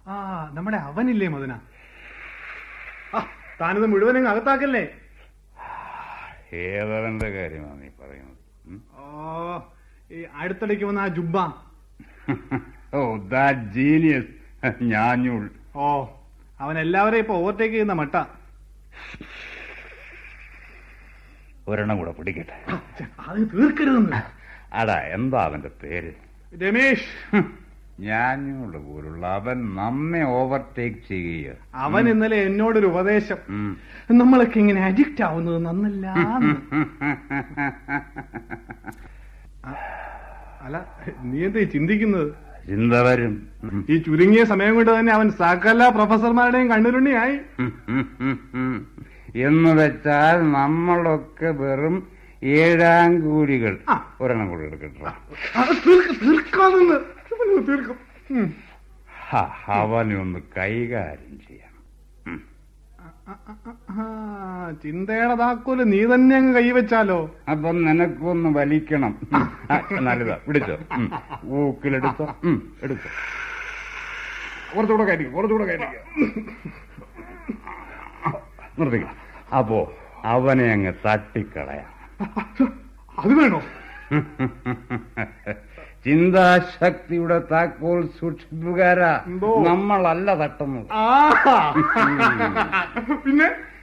ആ നമ്മുടെ അവനില്ലേ മദന ആ താനിത് മുഴുവനും അകത്താക്കല്ലേ ഏതവന്റെ കാര്യമാണ് നീ പറയുന്നത് ഉം? ഓ ഈ അടുത്തിടയ്ക്ക് വന്ന ആ ജുബ്ബ ഓ ദാറ്റ് ജീനിയസ് ഞാഞ്ഞൂൾ ഓ അവൻ എല്ലാവരെയും ഇപ്പൊ ഓവർടേക്ക് ചെയ്യുന്ന മട്ട ഒരെണ്ണം കൂടെ പിടിക്കട്ടെ ഛെ, അത് തീർക്കരുതെന്ന് അടാ എന്താ അവന്റെ പേര് രമേഷ് ഞാഞ്ഞൂള് പോലുള്ള അവൻ നമ്മെ ഓവർടേക്ക് ചെയ്യുക അവൻ ഇന്നലെ എന്നോടൊരു ഉപദേശം ഉം. നമ്മളൊക്കെ ഇങ്ങനെ അഡിക്റ്റ് ആവുന്നത് നന്നല്ല അല്ല നീ എന്താ ഈ ചിന്തിക്കുന്നത് ചിന്ത വരും ഉം. ഈ ചുരുങ്ങിയ സമയം കൊണ്ട് തന്നെ അവൻ സകല പ്രൊഫസർമാരുടെയും കണ്ണുരുണ്ണിയായി എന്ന് വെച്ചാൽ നമ്മളൊക്കെ വെറും ഏഴാം കൂലികൾ ആ. ഒരെണ്ണം കൂടെ എടുക്കട്ടോ അത് തീർക്ക് തീർക്കാമെന്ന് ഇവന് തീർക്കും ഉം. ഹ, അവനെ ഒന്ന് കൈകാര്യം ചെയ്യണം ഉം. ആ, ചിന്തയുടെ താക്കോല് നീ തന്നെ അങ്ങ് കൈവച്ചാലോ അപ്പൊ നിനക്കൊന്ന് വലിക്കണം ആ, നല്ലതാ പിടിച്ചോ ഉം. ഊക്കിലെടുത്തോ ഉം, എടുത്തോ കുറച്ചുകൂടെ കയറ്റിക്കും കുറച്ചുകൂടെ കയറ്റിക്കും നിർത്തിക്ക അപ്പോ അവനെ അങ്ങ് തട്ടിക്കളയാം അത് വേണോ ചിന്താശക്തിയുടെ താക്കോൽ സൂക്ഷിപ്പുകാരാ എന്തോ? നമ്മളല്ല തട്ടുന്നത് ആ പിന്നെ